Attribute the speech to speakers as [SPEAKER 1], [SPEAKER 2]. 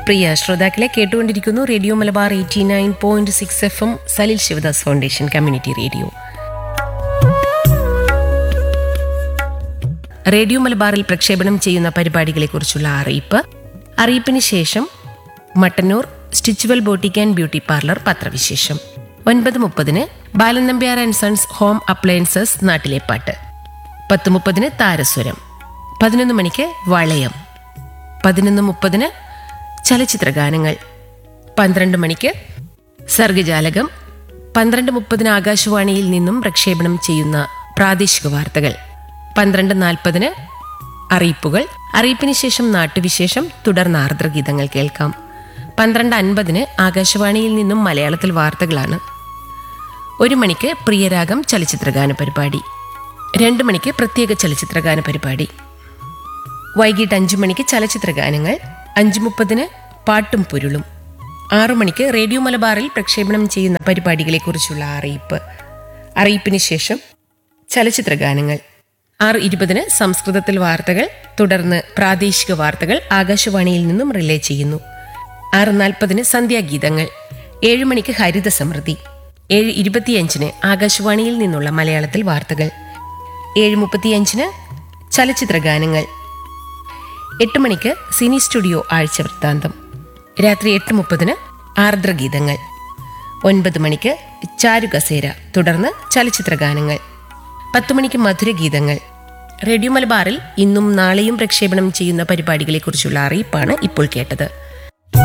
[SPEAKER 1] പ്രിയ ശ്രോതാക്കളെ കേട്ടുകൊണ്ടിരിക്കുന്നു radio Malabar eighty nine point six F M Salil Sivadas foundation community radio radio മലബാറിൽ പ്രക്ഷേപണം ചെയ്യുന്ന പരിപാടികളെക്കുറിച്ചുള്ള അറിയിപ്പ് അറിയിപ്പിന് ശേഷം മട്ടന്നൂർ സ്റ്റിച്ചുവൽ ബോട്ടിക് ആൻഡ് ബ്യൂട്ടി പാർലർ പത്രവിശേഷം ഒൻപത് മുപ്പതിന് Balan Nambiar and sons home appliances നാട്ടിലെ പാട്ട് പത്ത് മുപ്പതിന് താരസ്വരം പതിനൊന്ന് മണിക്ക് വളയം പതിനൊന്ന് മുപ്പതിന് ചലച്ചിത്ര ഗാനങ്ങൾ പന്ത്രണ്ട് മണിക്ക് സർഗജാലകം പന്ത്രണ്ട് മുപ്പതിന് ആകാശവാണിയിൽ നിന്നും പ്രക്ഷേപണം ചെയ്യുന്ന പ്രാദേശിക വാർത്തകൾ പന്ത്രണ്ട് നാൽപ്പതിന് അറിയിപ്പുകൾ അറിയിപ്പിന് ശേഷം നാട്ടുവിശേഷം തുടർന്ന് ആർദ്രഗീതങ്ങൾ കേൾക്കാം പന്ത്രണ്ട് അൻപതിന് ആകാശവാണിയിൽ നിന്നും മലയാളത്തിൽ വാർത്തകളാണ് ഒരു മണിക്ക് പ്രിയരാഗം ചലച്ചിത്രഗാന പരിപാടി രണ്ട് മണിക്ക് പ്രത്യേക ചലച്ചിത്രഗാന പരിപാടി വൈകിട്ട് അഞ്ചു മണിക്ക് ചലച്ചിത്ര ഗാനങ്ങൾ അഞ്ചു മുപ്പതിന് പാട്ടും പൊരുളും ആറു മണിക്ക് റേഡിയോ മലബാറിൽ പ്രക്ഷേപണം ചെയ്യുന്ന പരിപാടികളെക്കുറിച്ചുള്ള അറിയിപ്പ് അറിയിപ്പിന് ശേഷം ചലച്ചിത്ര ഗാനങ്ങൾ ആറ് ഇരുപതിന് സംസ്കൃതത്തിൽ വാർത്തകൾ തുടർന്ന് പ്രാദേശിക വാർത്തകൾ ആകാശവാണിയിൽ നിന്നും റിലേ ചെയ്യുന്നു ആറ് നാൽപ്പതിന് സന്ധ്യാഗീതങ്ങൾ ഏഴ് മണിക്ക് ഹരിത സമൃദ്ധി ഏഴ് ഇരുപത്തിയഞ്ചിന് ആകാശവാണിയിൽ നിന്നുള്ള മലയാളത്തിൽ വാർത്തകൾ ഏഴ് മുപ്പത്തിയഞ്ചിന് ചലച്ചിത്ര ഗാനങ്ങൾ എട്ട് മണിക്ക് സിനി സ്റ്റുഡിയോ ആഴ്ച വൃത്താന്തം രാത്രി എട്ട് മുപ്പതിന് ആർദ്രഗീതങ്ങൾ ഒൻപത് മണിക്ക് ചാരുകസേര തുടർന്ന് ചലച്ചിത്ര ഗാനങ്ങൾ പത്ത് മണിക്ക് മധുരഗീതങ്ങൾ റേഡിയോ മലബാറിൽ ഇന്നും നാളെയും പ്രക്ഷേപണം ചെയ്യുന്ന പരിപാടികളെക്കുറിച്ചുള്ള അറിയിപ്പാണ് ഇപ്പോൾ കേട്ടത്